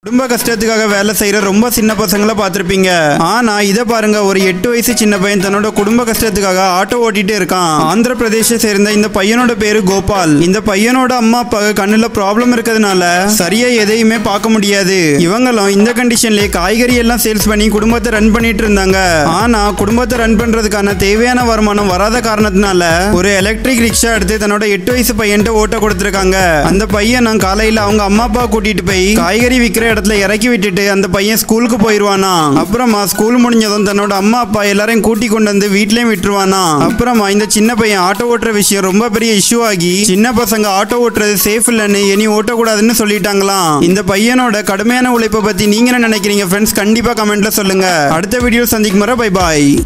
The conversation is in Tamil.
குடும்ப கஷ்டத்துக்காக வேலை செய்யற ரொம்ப சின்ன பசங்கள பார்த்திருப்பீங்க ஆனா இத பாருங்க ஒரு எட்டு வயசு சின்ன பையன் தன்னோட குடும்ப கஷ்டத்துக்காக ஆட்டோ ஓட்டிட்டு இருக்கான் ஆந்திர பிரதேச சேர்ந்த இந்த பையனோட பேரு கோபால் இந்த பையனோட அம்மா அப்பா கண்ணுல ப்ராப்ளம் இருக்கிறதுனால சரியா எதையுமே பார்க்க முடியாது இவங்களும் இந்த கண்டிஷன்லயே காய்கறி எல்லாம் சேல்ஸ் பண்ணி குடும்பத்தை ரன் பண்ணிட்டு இருந்தாங்க ஆனா குடும்பத்தை ரன் பண்றதுக்கான தேவையான வருமானம் வராத காரணத்தினால ஒரு எலக்ட்ரிக் ரிக்ஷா எடுத்து தன்னோட எட்டு வயசு பையன்ட்ட ஓட்ட கொடுத்திருக்காங்க அந்த பையன் நான் காலையில அவங்க அம்மா அப்பா கூட்டிட்டு போய் காய்கறி விற்கிற இடத்துல இறக்கி விட்டுட்டு அந்த பையன் ஸ்கூலுக்கு போயிருவானா அப்புறமா ஸ்கூல் முடிஞ்சதும் தன்னோட அம்மா அப்பா எல்லாரையும் கூட்டி கொண்டு வந்து வீட்லயும் விட்டுருவானா அப்புறமா இந்த சின்ன பையன் ஆட்டோ ஓட்டுற விஷயம் ரொம்ப பெரிய இஷ்யூ ஆகி சின்ன பசங்க ஆட்டோ ஓட்டுறது சேஃப் இல்லைன்னு இனி ஓட்டக்கூடாதுன்னு சொல்லிட்டாங்களாம் இந்த பையனோட கடுமையான உழைப்பை பத்தி நீங்க என்ன நினைக்கிறீங்க ஃப்ரெண்ட்ஸ் கண்டிப்பா கமெண்ட்ல சொல்லுங்க அடுத்த வீடியோ சந்திக்கும் வரை பை பாய்